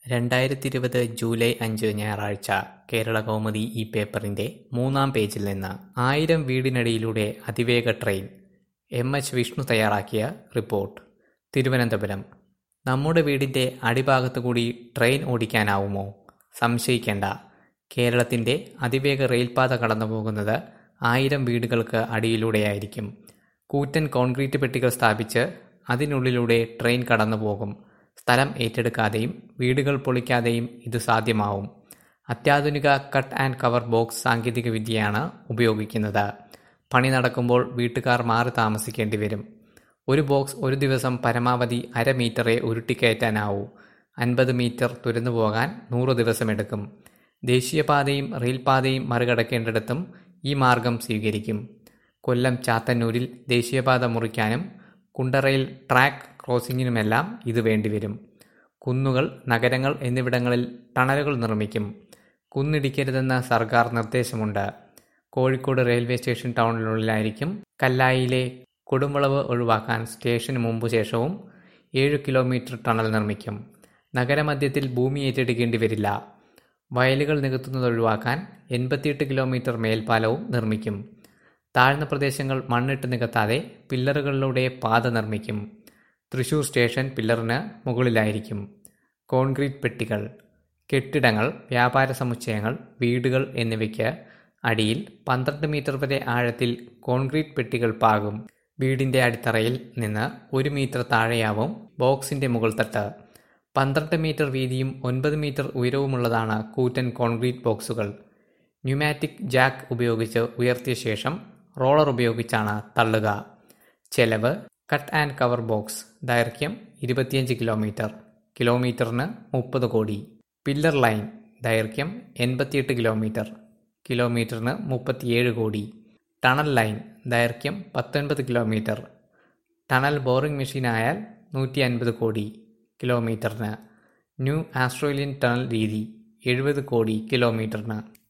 രണ്ടായിരത്തിയിരുപത് ജൂലൈ അഞ്ച് ഞായറാഴ്ച കേരളകൗമുദി ഈ പേപ്പറിന്റെ മൂന്നാം പേജിൽ നിന്ന് ആയിരം വീടിനടിയിലൂടെ അതിവേഗ ട്രെയിൻ എം എച്ച് വിഷ്ണു തയ്യാറാക്കിയ റിപ്പോർട്ട് തിരുവനന്തപുരം നമ്മുടെ വീടിന്റെ അടിഭാഗത്തുകൂടി ട്രെയിൻ ഓടിക്കാനാവുമോ സംശയിക്കേണ്ട കേരളത്തിന്റെ അതിവേഗ റെയിൽപാത കടന്നുപോകുന്നത് ആയിരം വീടുകൾക്ക് അടിയിലൂടെയായിരിക്കും കൂറ്റൻ കോൺക്രീറ്റ് പെട്ടികൾ സ്ഥാപിച്ച് അതിനുള്ളിലൂടെ ട്രെയിൻ കടന്നുപോകും സ്ഥലം ഏറ്റെടുക്കാതെയും വീടുകൾ പൊളിക്കാതെയും ഇത് സാധ്യമാവും അത്യാധുനിക കട്ട് ആൻഡ് കവർ ബോക്സ് സാങ്കേതികവിദ്യയാണ് ഉപയോഗിക്കുന്നത് പണി നടക്കുമ്പോൾ വീട്ടുകാർ മാറി താമസിക്കേണ്ടി വരും ഒരു ബോക്സ് ഒരു ദിവസം പരമാവധി അര മീറ്ററെ ഉരുട്ടിക്കയറ്റാനാവൂ അൻപത് മീറ്റർ തുരന്നു പോകാൻ നൂറ് ദിവസമെടുക്കും ദേശീയപാതയും റെയിൽപാതയും മറികടക്കേണ്ടിടത്തും ഈ മാർഗം സ്വീകരിക്കും കൊല്ലം ചാത്തന്നൂരിൽ ദേശീയപാത മുറിക്കാനും കുണ്ടറയിൽ ട്രാക്ക് ക്രോസിങ്ങിനുമെല്ലാം ഇത് വേണ്ടിവരും കുന്നുകൾ നഗരങ്ങൾ എന്നിവിടങ്ങളിൽ ടണലുകൾ നിർമ്മിക്കും കുന്നിടിക്കരുതെന്ന സർക്കാർ നിർദ്ദേശമുണ്ട് കോഴിക്കോട് റെയിൽവേ സ്റ്റേഷൻ ടൗണിനുള്ളിലായിരിക്കും കല്ലായിലെ കൊടുംവളവ് ഒഴിവാക്കാൻ സ്റ്റേഷന് മുമ്പ് ശേഷവും ഏഴ് കിലോമീറ്റർ ടണൽ നിർമ്മിക്കും നഗരമധ്യത്തിൽ ഭൂമി ഏറ്റെടുക്കേണ്ടി വരില്ല വയലുകൾ നികത്തുന്നത് ഒഴിവാക്കാൻ എൺപത്തിയെട്ട് കിലോമീറ്റർ മേൽപ്പാലവും നിർമ്മിക്കും താഴ്ന്ന പ്രദേശങ്ങൾ മണ്ണിട്ട് നികത്താതെ പില്ലറുകളിലൂടെ പാത നിർമ്മിക്കും തൃശൂർ സ്റ്റേഷൻ പില്ലറിന് മുകളിലായിരിക്കും കോൺക്രീറ്റ് പെട്ടികൾ കെട്ടിടങ്ങൾ വ്യാപാര സമുച്ചയങ്ങൾ വീടുകൾ എന്നിവയ്ക്ക് അടിയിൽ പന്ത്രണ്ട് മീറ്റർ വരെ ആഴത്തിൽ കോൺക്രീറ്റ് പെട്ടികൾ പാകും വീടിന്റെ അടിത്തറയിൽ നിന്ന് ഒരു മീറ്റർ താഴെയാവും ബോക്സിന്റെ മുകൾ തട്ട് പന്ത്രണ്ട് മീറ്റർ വീതിയും ഒൻപത് മീറ്റർ ഉയരവുമുള്ളതാണ് കൂറ്റൻ കോൺക്രീറ്റ് ബോക്സുകൾ ന്യൂമാറ്റിക് ജാക്ക് ഉപയോഗിച്ച് ഉയർത്തിയ ശേഷം റോളർ ഉപയോഗിച്ചാണ് തള്ളുക ചെലവ് കട്ട് ആൻഡ് കവർ ബോക്സ് ദൈർഘ്യം ഇരുപത്തിയഞ്ച് കിലോമീറ്റർ കിലോമീറ്ററിന് മുപ്പത് കോടി പില്ലർ ലൈൻ ദൈർഘ്യം എൺപത്തിയെട്ട് കിലോമീറ്റർ കിലോമീറ്ററിന് മുപ്പത്തിയേഴ് കോടി ടണൽ ലൈൻ ദൈർഘ്യം പത്തൊൻപത് കിലോമീറ്റർ ടണൽ ബോറിംഗ് മെഷീനായാൽ നൂറ്റി അൻപത് കോടി കിലോമീറ്ററിന് ന്യൂ ആസ്ട്രേലിയൻ ടണൽ രീതി എഴുപത് കോടി കിലോമീറ്ററിന്